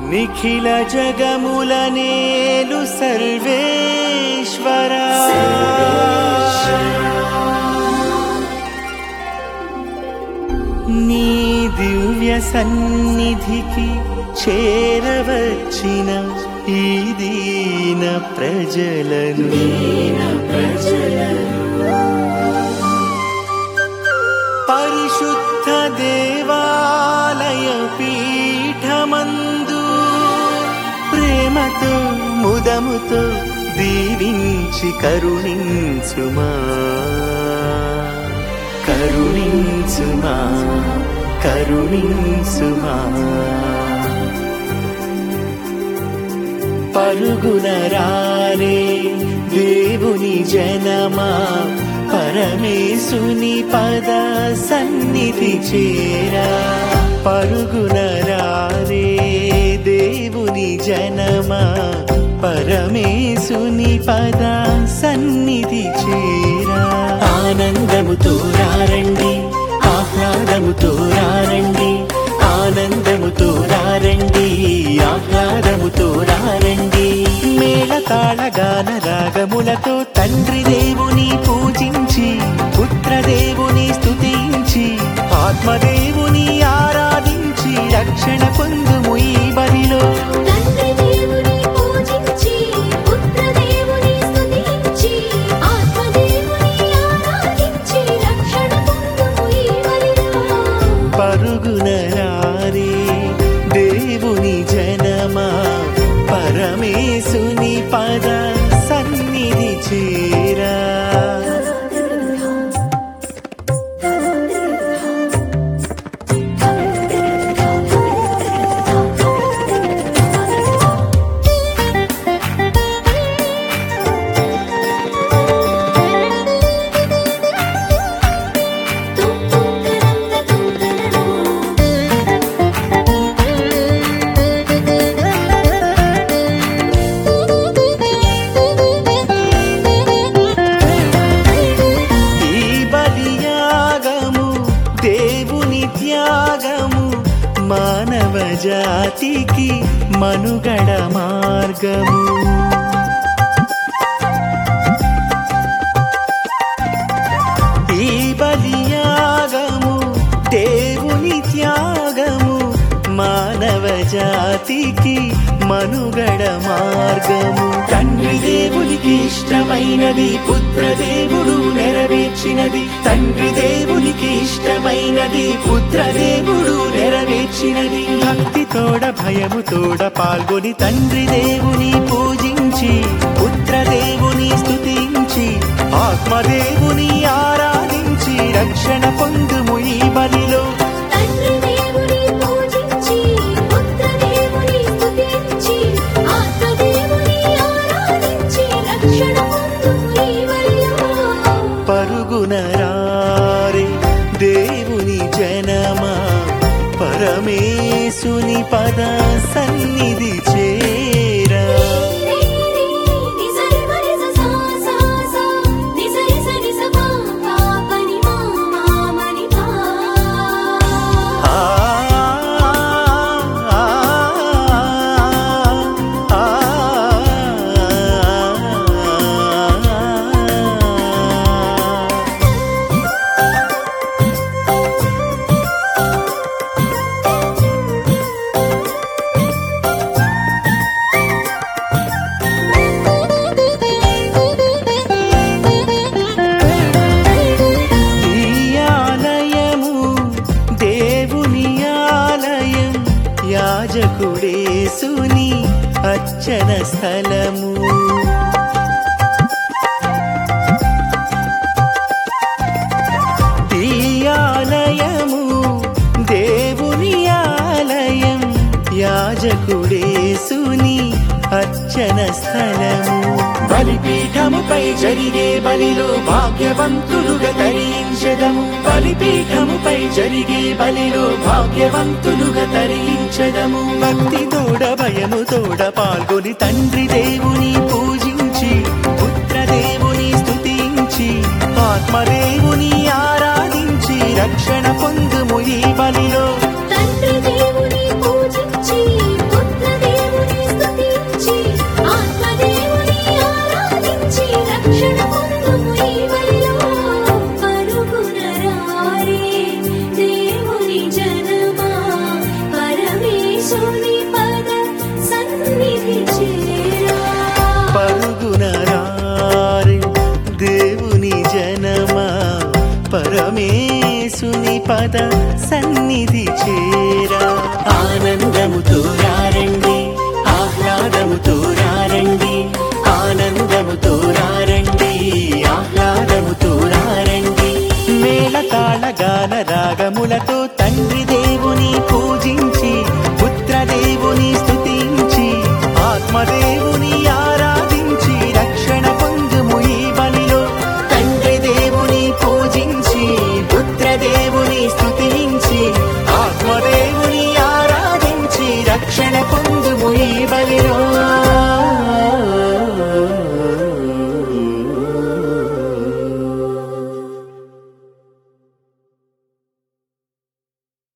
నిఖిల జగముల నేలు సర్వేశ్వరా నీ దివ్య సన్నిధికి చేరవచ్చిన ఈ దీన ప్రజలను పరిశుద్ధ దేవాలయ పీఠమందు ప్రేమతో ముదముతో దీవించి కరుణించుమా కరుణించుమా కరుణించుమా పరుగున రారే దేవుని జనమా పరమేశుని పద సన్నిధి చేరా పరుగున రారే దేవుని జనమా పరమేశుని పద సన్నిధి చేరా ఆనందముతో రారండి ఆహ్లాదముతో రారండి ఆనందముతో రారండి ఆహ్లాదముతో రారండి మేళతాళ గాన రాగములతో తండ్రి దేవుని పూజించి పుత్రదేవుని స్తుతించి ఆత్మదేవుని ఆరాధించి రక్షణ పొందుము ఈ బలిలో తండ్రి దేవుని పూజించి పుత్ర దేవుని స్తుతించి ఆత్మదేవుని ఆరాధించి రక్షణ పొందుము ఈ బలిలో పరుగున రారే దేవుని జనమా పరమేశుని పద సన్నిధి చేరా ఈ బలియాగము దేవుని త్యాగము మానవ జాతికి మనుగడ మార్గము ఈ బలియాగము దేవుని త్యాగము మానవ జాతికి మనుగడ మార్గము తండ్రి దేవునికి ఇష్టమైనది పుత్ర దేవుడు నెరవేర్చినది తండ్రి దేవునికి ఇష్టమైనది పుత్ర దేవుడు నెరవేర్చినది భక్తి తోడ భయము తోడ పాల్గొని తండ్రి దేవుని పూజించి పుత్ర దేవుని స్తుతించి ఆత్మదేవుని ఆరాధించి రక్షణ పొందుము ఈ బలిలో తండ్రి దేవుని పూజించి పుత్ర దేవుని స్తుతించి ఆత్మదేవుని ఆరాధించి రక్షణ పొందుము ఈ బలిలో పరుగున రారే దేవుని జనమా పరమేశుని పద సన్నిధి చేరా నిజరి మరి సా సా సా నిజరి సరి స పా పా పని మా మా మని పా ఆ, ఆ, ఆ, ఆ. ఈ ఆలయము దేవుని ఆలయం యాజకుడేసుని అర్చన స్థలము ఈ ఆలయము దేవుని ఆలయం యాజకుడేసుని అర్చన స్థలము బలిపీఠముపై జరిగే బలిలో భాగ్యవంతులుగా తరించదము బలిపీఠముపై జరిగే బలిలో భాగ్యవంతులుగా తరించదము భక్తి తోడ భయము తోడ పాల్గొని తండ్రి దేవుని పూజించి పుత్ర దేవుని స్తుతించి ఆత్మదేవుని ఆరాధించి రక్షణ పొందుము ఈ బలిలో తండ్రి దేవుని పూజించి పుత్ర యేసుని పద సన్నిధి చేరా ఆనందముతో రారండి ఆహ్లాదముతో రారండి ఆనందముతో రారండి ఆహ్లాదముతో రారండి మేళతాళ గాన రాగములతో తండ్రి దేవుని పూజించి పుత్ర దేవుని స్తుతించి ఆత్మదేవుని ఆరాధించి రక్షణ పొందుము ఈ బలిలో తండ్రి దేవుని పూజించి పుత్ర దేవుని స్తుతి